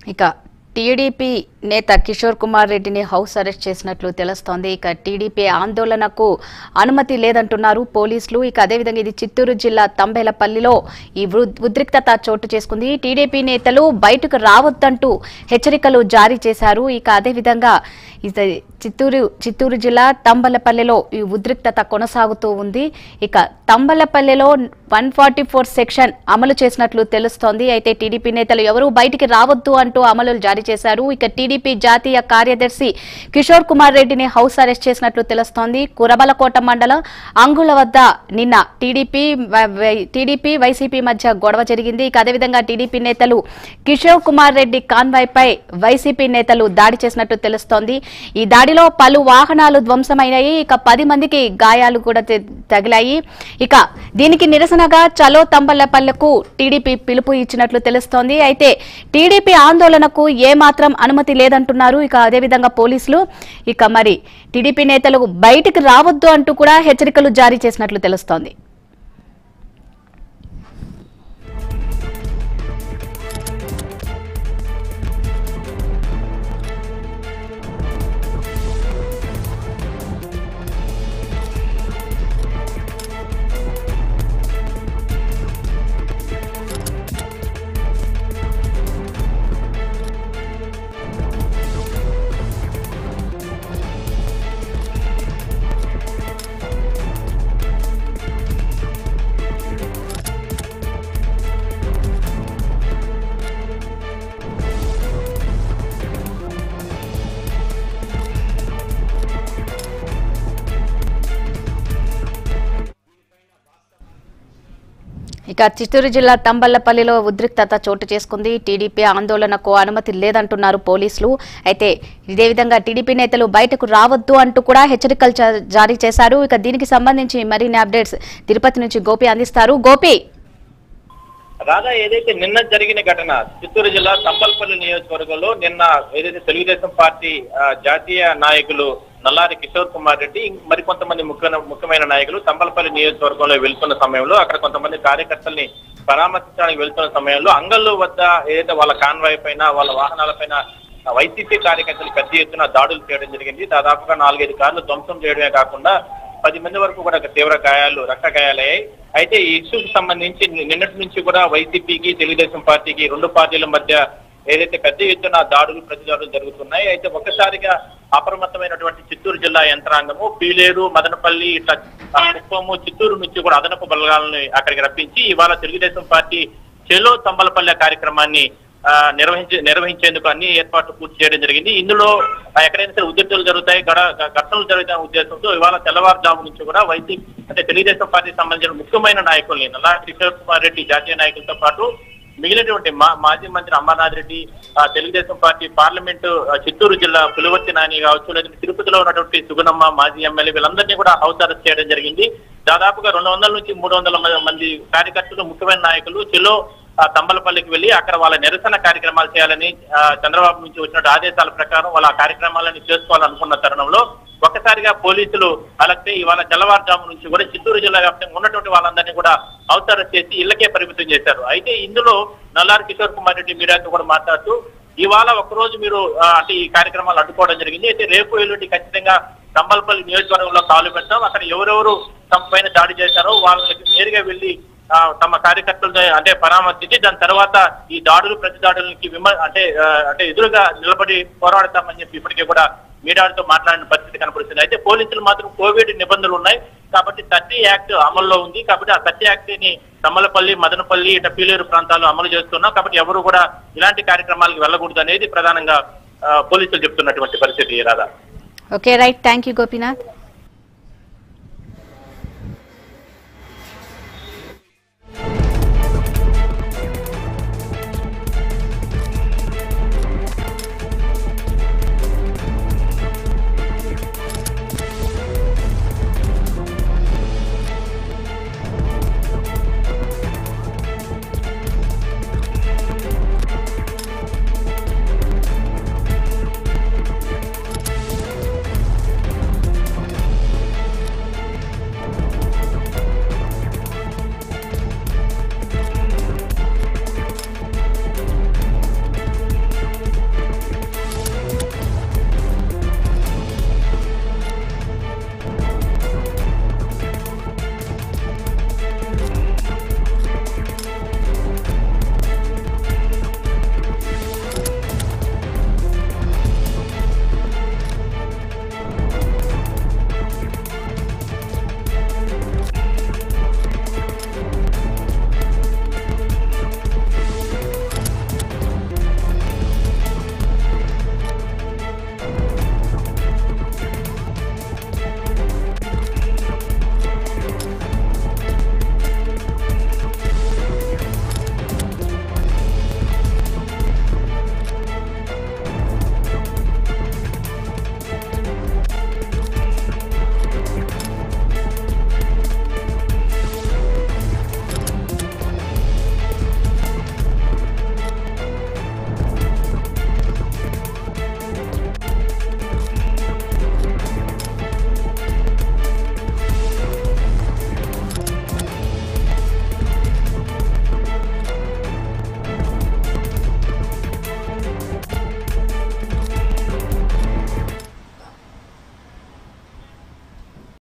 ఇక టీడీపీ నేత కిషోర్ కుమార్ రెడ్డిని హౌస్ అరెస్ట్ చేసినట్లు తెలుస్తోంది ఇక టీడీపీ ఆందోళనకు అనుమతి లేదంటున్నారు పోలీసులు ఇక అదేవిధంగా ఇది చిత్తూరు జిల్లా తంబేలపల్లిలో ఈ వృ- ఉద్రిక్తత చోటు చేసుకుంది టీడీపీ నేతలు బయటకు రావద్దంటూ హెచ్చరికలు జారీ చేశారు ఇక అదేవిధంగా ఇది చిత్తూరు చిత్తూరు జిల్లా తంబలపల్లిలో ఈ ఉద్రిక్తత కొనసాగుతూ ఉంది ఇక తంబలపల్లిలో వన్ ఫార్టీ ఫోర్ సెక్షన్ అమలు చేసినట్లు తెలుస్తోంది అయితే టీడీపీ నేతలు ఎవరూ బయటికి రావద్దు అంటూ అమలులు జారీ చేశారు ఇక టీడీపీ జాతీయ కార్యదర్శి కిషోర్ కుమార్ రెడ్డిని హౌస్ అరెస్ట్ చేసినట్లు తెలుస్తోంది కురబలకోట మండలం అంగుల వద్ద నిన్న టీడీపీ వ- వై- టీడీపీ వైసీపీ మధ్య గొడవ జరిగింది ఇక అదేవిధంగా టీడీపీ నేతలు కిషోర్ కుమార్ రెడ్డి కాన్వాయ్ పై వైసీపీ నేతలు దాడి చేసినట్టు తెలుస్తోంది ఈ దాడిలో పలు వాహనాలు ధ్వంసమైనాయి ఇక పది మందికి గాయాలు కూడా తె- తగిలాయి ఇక దీనికి నిరసనగా చలో తంబలపల్లెకు టీడీపీ పిలుపు ఇచ్చినట్లు తెలుస్తోంది అయితే టీడీపీ ఆందోళనకు ఏమాత్రం అనుమతి లేదంటున్నారు ఇక అదేవిధంగా పోలీసులు ఇక మరి టీడీపీ నేతలు బయటికి రావద్దు అంటూ కూడా హెచ్చరికలు జారీ చేసినట్లు తెలుస్తోంది ఇక చిత్తూరు జిల్లా తంబళ్లపల్లిలో ఉద్రిక్తత చోటు చేసుకుంది టీడీపీ ఆందోళనకు అనుమతి లేదంటున్నారు పోలీసులు అయితే ఇదే విధంగా టీడీపీ నేతలు బయటకు రావద్దు అంటూ కూడా హెచ్చరికలు జా- జారీ చేశారు ఇక దీనికి సంబంధించి మరిన్ని అప్డేట్స్ తిరుపతి నుంచి గోపి అందిస్తారు గోపి రాధా ఏదైతే నిన్న జరిగిన ఘటన చిత్తూరు జిల్లా తంపల్పల్లి నియోజకవర్గంలో నిన్న ఏదైతే తెలుగుదేశం పార్టీ ఆ, జాతీయ నాయకులు నల్లారి కిషోర్ కుమార్ రెడ్డి ఇంక మరికొంతమంది ముఖ్యమైన ముఖ్యమైన నాయకులు తంపల్పల్లి నియోజకవర్గంలో వెళ్తున్న సమయంలో అక్కడ కొంతమంది కార్యకర్తల్ని పరామర్శించడానికి వెళ్తున్న సమయంలో అంగళ్ళు వద్ద ఏదైతే వాళ్ళ కాన్వాయ్ పైన వాళ్ళ వాహనాల పైన వైసీపీ కార్యకర్తలు పెద్ద ఎత్తున దాడులు చేయడం జరిగింది దాదాపుగా నాలుగైదు కార్లు ధ్వంసం చేయడమే కాకుండా పది మంది వరకు కూడా తీవ్ర గాయాలు రక్త గాయాలయ్యాయి అయితే ఈ ఇష్యూకి సంబంధించి ని- నిన్నటి నుంచి కూడా వైసీపీకి తెలుగుదేశం పార్టీకి రెండు పార్టీల మధ్య ఏదైతే పెద్ద ఎత్తున దాడులు ప్రతిదాడులు జరుగుతున్నాయి అయితే ఒక్కసారిగా అప్రమత్తమైనటువంటి చిత్తూరు జిల్లా యంత్రాంగము పీలేరు మదనపల్లి ఇట్లా ఆ, కుప్పము చిత్తూరు నుంచి కూడా అదనపు బలగాలను అక్కడికి రప్పించి ఇవాళ తెలుగుదేశం పార్టీ చెలో తంబలపల్లె కార్యక్రమాన్ని ఆ, నిర్వహించే నిర్వహించేందుకు అన్ని ఏర్పాట్లు పూర్తి చేయడం జరిగింది ఇందులో ఆ, ఎక్కడైనా సరే ఉద్రిక్తులు జరుగుతాయి గడ గ- ఘర్షణలు జరుగుతాయి ఉద్దేశంతో ఇవాళ తెల్లవారుజాము నుంచి కూడా వైసీపీ అంటే తెలుగుదేశం పార్టీకి సంబంధించిన ముఖ్యమైన నాయకుల్ని నల్లా కిషోర్ కుమార్ రెడ్డి జాతీయ నాయకులతో పాటు మిగిలినటువంటి మా మాజీ మంత్రి అమర్నాథ్ రెడ్డి ఆ, తెలుగుదేశం పార్టీ పార్లమెంటు ఆ, చిత్తూరు జిల్లా పులివర్తి నాని కావచ్చు లేదంటే తిరుపతిలో ఉన్నటువంటి సుగుణమ్మ మాజీ ఎమ్మెల్యే వీళ్ళందరినీ కూడా హౌస్ అరెస్ట్ చేయడం జరిగింది దాదాపుగా రెండు వందల నుంచి మూడు వందల మ- మంది కార్యకర్తలు ముఖ్యమైన నాయకులు చెలో ఆ, తంబలపల్లికి వెళ్లి అక్కడ వాళ్ళ నిరసన కార్యక్రమాలు చేయాలని ఆ, చంద్రబాబు నుంచి వచ్చిన ఆదేశాల ప్రకారం వాళ్ళ ఆ కార్యక్రమాలను చేసుకోవాలనుకున్న తరుణంలో ఒక్కసారిగా పోలీసులు అలాగే ఇవాళ తెల్లవారుజాము నుంచి కూడా చిత్తూరు జిల్లా వ్యాప్తంగా ఉన్నటువంటి వాళ్ళందరినీ కూడా అవసరం చేసి ఇళ్లకే పరిమితం చేశారు అయితే ఇందులో నల్లారి కిషోర్ కుమార్ రెడ్డి మీడియాతో కూడా మాట్లాడుతూ ఇవాళ ఒక్కరోజు మీరు ఆ, అంటే ఈ కార్యక్రమాలు అడ్డుకోవడం జరిగింది అయితే రేపు ఎల్లుండి ఖచ్చితంగా తంబలపల్లి నియోజకవర్గంలో కాలు పెడతాం అక్కడ ఎవరెవరు తమ పైన దాడి చేశారో వాళ్ళకి నేరుగా వెళ్లి ఆ, తమ కార్యకర్తలతో అంటే పరామర్శించి దాని తర్వాత ఈ దాడులు ప్రతి దాడులకి విమ అంటే ఆ, అంటే ఎదురుగా నిలబడి పోరాడతామని చెప్పి ఇప్పటికే కూడా మీడియాతో మాట్లాడిన పరిస్థితి కనపడుతుంది అయితే పోలీసులు మాత్రం కోవిడ్ నిబంధనలు ఉన్నాయి కాబట్టి థర్టీ యాక్ట్ అమల్లో ఉంది కాబట్టి ఆ థర్టీ యాక్ట్ ని తమ్మలపల్లి మదనపల్లి ఇట పీలేరు ప్రాంతాల్లో అమలు చేస్తున్నాం కాబట్టి ఎవరు కూడా ఇలాంటి కార్యక్రమాలకు వెళ్ళకూడదు అనేది ప్రధానంగా ఆ, పోలీసులు చెప్తున్నటువంటి పరిస్థితి రాదా okay right thank you Gopinath